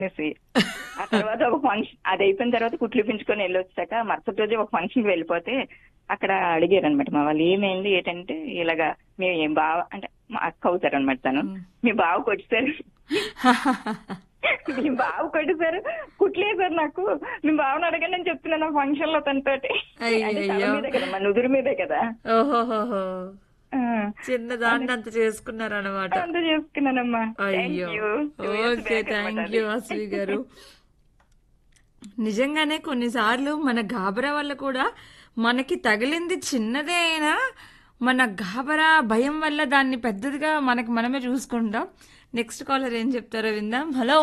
అనేసి ఆ తర్వాత ఒక ఫంక్షన్ అది అయిపోయిన తర్వాత కుట్లు పించుకొని వెళ్ళొచ్చాక మరుసటి రోజు ఒక ఫంక్షన్ కి వెళ్ళిపోతే అక్కడ అడిగారు అనమాట మా వాళ్ళు ఏమైంది ఏంటంటే ఇలాగా మీ బావ అంటే మా అక్క అవుతారు అనమాట తను మీ బావ కొట్టేశారు మీ బావ కొట్టేశారు కుట్లేశారు నాకు మీ బావని అడగండి అని చెప్తున్నాను ఆ ఫంక్షన్ లో తనతోటి అంటే తల అయ్యయ్యో. మీదే కదా మా నుదురు మీదే కదా ఓహోహోహో ఆ, చిన్న దాన్ని అంత చేసుకున్నారు అనమాట అంత చేసుకున్నానమ్మా థ్యాంక్ అయ్యో you okay thank you Ashwi garu నిజంగానే కొన్నిసార్లు మన గాబరా వల్ల కూడా మనకి తగిలింది చిన్నదే అయినా మన గాబరా భయం వల్ల దాన్ని పెద్దదిగా మనకి మనమే చూసుకుంటాం నెక్స్ట్ కాలర్ ఏం చెప్తారో విందాం హలో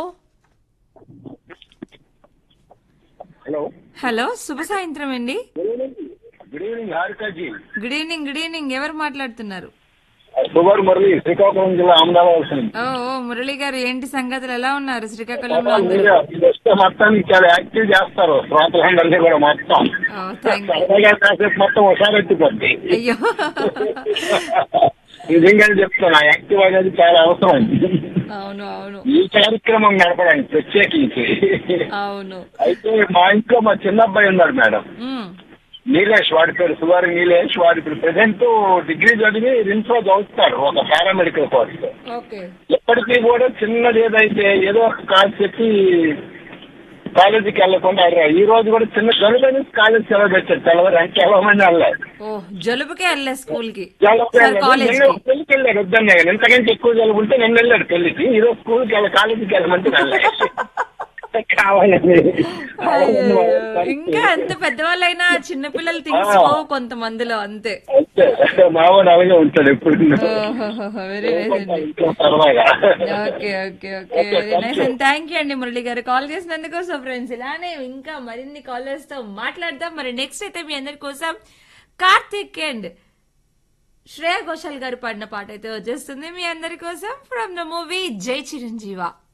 హలో హలో శుభ సాయంత్రం అండి good evening Harika ji good evening good evening ఎవరు మాట్లాడుతున్నారు సుమారు మురళి శ్రీకాకుళం జిల్లా అహ్మదాబాద్ ఓ ఓ మురళి గారు ఏంటి సంగతులు ఎలా ఉన్నారు శ్రీకాకుళంలో అందరూ మీరు ఇది వస్తే మొత్తానికి చాలా యాక్టివ్ చేస్తారు శ్రోతలందరినీ కూడా మొత్తం ఓ థ్యాంక్ యూ సరదాగా కాసేపు మొత్తం ఒకసారి ఎత్తిపోద్ది అయ్యో నిజంగా చెప్తున్నా యాక్టివ్ అనేది చాలా అవసరం అవును అవును ఈ కార్యక్రమం నడపడానికి ప్రత్యేకించి అవును అయితే మా ఇంట్లో మా చిన్న అబ్బాయి ఉన్నాడు మేడం ఉమ్, నీలేష్ వాడి పేరు సువారి నీలేష్ వాడి ఇప్పుడు ప్రెసెంట్ డిగ్రీ చదివి రిమ్స్ లో చదువుతాడు ఒక పారామెడికల్ కోర్స్ ఓకే ఎప్పటికీ కూడా చిన్నది ఏదైతే ఏదో ఒక కాదు చెప్పి కాలేజీకి వెళ్ళకుండా అడిగారు. ఈ రోజు కూడా చిన్న జలుబని కాలేజ్ సెలవు పెట్టారు తెలవరు అంటే చాలా మంది వెళ్ళారు ఓ జలుబుకే వెళ్ళే స్కూల్ కి జలుబు సార్ వెళ్ళాడు. కాలేజ్ నిన్న పెళ్లికి వెళ్ళాడు వద్దన్నా కానీ ఇంతకంటే ఎక్కువ జలుబు ఉంటే నిన్న వెళ్ళాడు పెళ్లికి ఈ రోజు స్కూల్కి వెళ్ళి కాలేజీకి వెళ్ళమంటే వెళ్ళాడు కావాలని అయ్యయ్యో. ఇంకా ఎంత పెద్దవాళ్ళైనా చిన్నపిల్లలు థింగ్స్ పోవు కొంతమందిలో అంతే అంతే. మావాడు అలాగే ఉంటాడు ఎప్పుడు వెరీ నైస్ అండి ఇంట్లో సరదాగా okay okay okay very nice and thank you అండి మురళి గారు కాల్ చేసినందుకు సో ఫ్రెండ్స్ ఇలానే ఇంకా మరిన్ని కాలర్స్ తో మాట్లాడదాం మరి నెక్స్ట్ అయితే మీ అందరి కోసం కార్తిక్ అండ్ శ్రేయా ఘోషాల్ గారు పాడిన పాట అయితే వచ్చేస్తుంది మీ అందరి కోసం ఫ్రమ్ ద మూవీ జై చిరంజీవ